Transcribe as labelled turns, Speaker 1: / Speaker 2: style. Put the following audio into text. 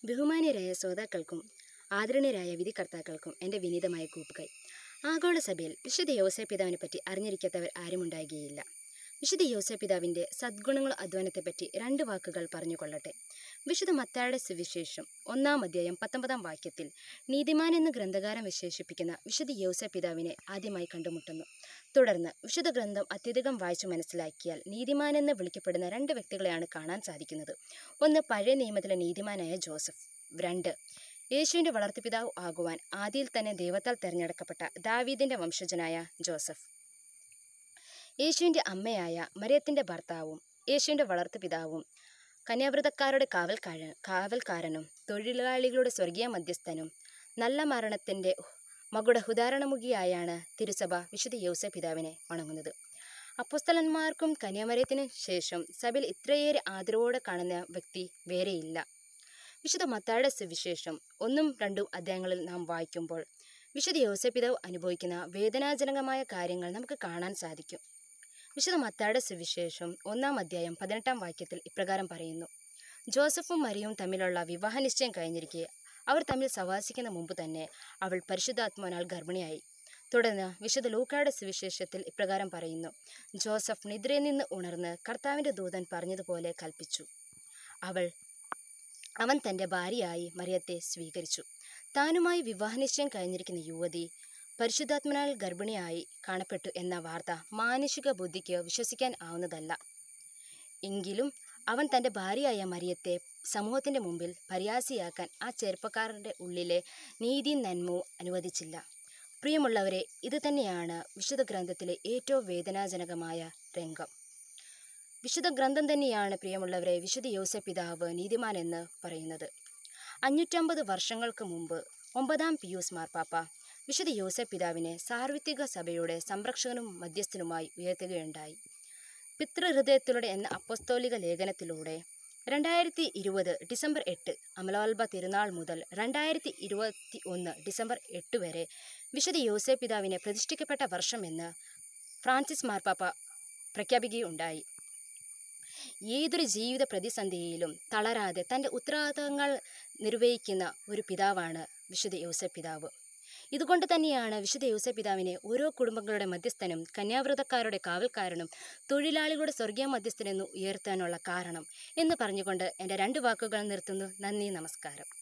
Speaker 1: ബഹുമാന്യരായ ശ്രോതാക്കൾക്കും ആദരണീയരായ വിധികർത്താക്കൾക്കും എൻ്റെ വിനീതമായ കൂപ്പുകൈ ആഗോള സഭയിൽ വിശുദ്ധ യോസേ പിതാവിനെ പറ്റി അറിഞ്ഞിരിക്കാത്തവർ ആരുമുണ്ടാകുകയില്ല വിശുദ്ധ യോസേ പിതാവിൻ്റെ സദ്ഗുണങ്ങളും അധ്വാനത്തെപ്പറ്റി രണ്ട് വാക്കുകൾ പറഞ്ഞുകൊള്ളട്ടെ വിശുദ്ധ മത്തായുടെ സുവിശേഷം ഒന്നാം അധ്യായം പത്തൊമ്പതാം വാക്യത്തിൽ നീതിമാൻ എന്ന് ഗ്രന്ഥകാരൻ വിശേഷിപ്പിക്കുന്ന വിശുദ്ധ യോസേ പിതാവിനെ ആദ്യമായി കണ്ടുമുട്ടുന്നു തുടർന്ന് വിശുദ്ധ ഗ്രന്ഥം അത്യധികം വായിച്ചു മനസ്സിലാക്കിയാൽ നീതിമാൻ എന്ന് വിളിക്കപ്പെടുന്ന രണ്ട് വ്യക്തികളെയാണ് കാണാൻ സാധിക്കുന്നത് ഒന്ന് പഴയ നിയമത്തിലെ നീതിമാനായ ജോസഫ് രണ്ട് യേശുവിൻ്റെ വളർത്തുപിതാവ് ആകുവാൻ ആദിയിൽ തന്നെ ദൈവത്താൽ തിരഞ്ഞെടുക്കപ്പെട്ട ദാവീദിൻ്റെ വംശജനായ ജോസഫ് യേശുവിൻ്റെ അമ്മയായ മറിയത്തിൻ്റെ ഭർത്താവും യേശുവിൻ്റെ വളർത്തുപിതാവും കന്യാവ്രതക്കാരുടെ കാവൽക്കാര കാവൽക്കാരനും തൊഴിലാളികളുടെ സ്വർഗീയ മധ്യസ്ഥനും നല്ല മരണത്തിൻ്റെ മകുട ഉദാഹരണമുഖിയായാണ് തിരുസഭ വിശുദ്ധ യോസ പിതാവിനെ വണങ്ങുന്നത് അപ്പസ്തലന്മാർക്കും കന്യാമരത്തിനും ശേഷം സഭയിൽ ഇത്രയേറെ ആദരവോടെ കാണുന്ന വ്യക്തി വേറെയില്ല വിശുദ്ധ മത്തായുടെ സുവിശേഷം ഒന്നും രണ്ടും അധ്യായങ്ങളിൽ നാം വായിക്കുമ്പോൾ വിശുദ്ധ യോസപിതാവ് അനുഭവിക്കുന്ന വേദനാജനകമായ കാര്യങ്ങൾ നമുക്ക് കാണാൻ സാധിക്കും വിശുദ്ധ മത്തായുടെ സുവിശേഷം ഒന്നാം അധ്യായം പതിനെട്ടാം വാക്യത്തിൽ ഇപ്രകാരം പറയുന്നു ജോസഫും മരിയും തമ്മിലുള്ള വിവാഹ നിശ്ചയം കഴിഞ്ഞിരിക്കെ അവർ തമ്മിൽ സവാസിക്കുന്ന മുമ്പ് തന്നെ അവൾ പരിശുദ്ധാത്മാനാൽ ഗർഭിണിയായി തുടർന്ന് വിശുദ്ധ ലൂക്കായുടെ സുവിശേഷത്തിൽ ഇപ്രകാരം പറയുന്നു ജോസഫ് നിദ്രയിൽ നിന്ന് ഉണർന്ന് കർത്താവിൻ്റെ ദൂതൻ പറഞ്ഞതുപോലെ കൽപ്പിച്ചു അവൾ അവൻ തൻ്റെ ഭാര്യയായി മറിയത്തെ സ്വീകരിച്ചു താനുമായി വിവാഹനിശ്ചയം കഴിഞ്ഞിരിക്കുന്ന യുവതി പരിശുദ്ധാത്മനാൽ ഗർഭിണിയായി കാണപ്പെട്ടു എന്ന വാർത്ത മാനുഷിക ബുദ്ധിക്ക് വിശ്വസിക്കാൻ ആവുന്നതല്ല എങ്കിലും അവൻ തൻ്റെ ഭാര്യയായ മറിയത്തെ സമൂഹത്തിൻ്റെ മുമ്പിൽ പരിയാസിയാക്കാൻ ആ ചെറുപ്പക്കാരൻ്റെ ഉള്ളിലെ നീതി നന്മവും അനുവദിച്ചില്ല പ്രിയമുള്ളവരെ ഇത് തന്നെയാണ് വിശുദ്ധ ഗ്രന്ഥത്തിലെ ഏറ്റവും വേദനാജനകമായ രംഗം വിശുദ്ധ ഗ്രന്ഥം തന്നെയാണ് പ്രിയമുള്ളവരെ വിശുദ്ധ യോസ പിതാവ് നീതിമാൻ എന്ന് പറയുന്നത് അഞ്ഞൂറ്റമ്പത് വർഷങ്ങൾക്ക് മുമ്പ് ഒമ്പതാം പിയൂസ് മാർപ്പാപ്പ വിശുദ്ധ യോസ പിതാവിനെ സാർവത്രിക സഭയുടെ സംരക്ഷകനും മധ്യസ്ഥനുമായി ഉയർത്തുകയുണ്ടായി പിതൃഹൃദയത്തിലൂടെ എന്ന അപ്പസ്തോലിക ലേഖനത്തിലൂടെ രണ്ടായിരത്തി ഇരുപത് ഡിസംബർ എട്ട് അമലോൽബ തിരുനാൾ മുതൽ രണ്ടായിരത്തി ഇരുപത്തി ഒന്ന് ഡിസംബർ എട്ട് വരെ വിശുദ്ധ യോസെ പിതാവിനെ പ്രതിഷ്ഠിക്കപ്പെട്ട വർഷമെന്ന് ഫ്രാൻസിസ് മാർപ്പാപ്പ പ്രഖ്യാപിക്കുകയുണ്ടായി ഏതൊരു ജീവിത പ്രതിസന്ധിയിലും തളരാതെ തൻ്റെ ഉത്തരവാദിത്തങ്ങൾ നിർവഹിക്കുന്ന ഒരു പിതാവാണ് വിശുദ്ധ യോസെ പിതാവ് ഇതുകൊണ്ട് തന്നെയാണ് വിശുദ്ധ യോസെ പിതാവിനെ ഓരോ കുടുംബങ്ങളുടെ മധ്യസ്ഥനും കന്യാവ്രതക്കാരുടെ കാവൽക്കാരനും തൊഴിലാളികളുടെ സ്വർഗീയ മധ്യസ്ഥനെന്ന് ഉയർത്താനുള്ള കാരണം എന്ന് പറഞ്ഞുകൊണ്ട് എൻ്റെ രണ്ട് വാക്കുകൾ നിർത്തുന്നു നന്ദി നമസ്കാരം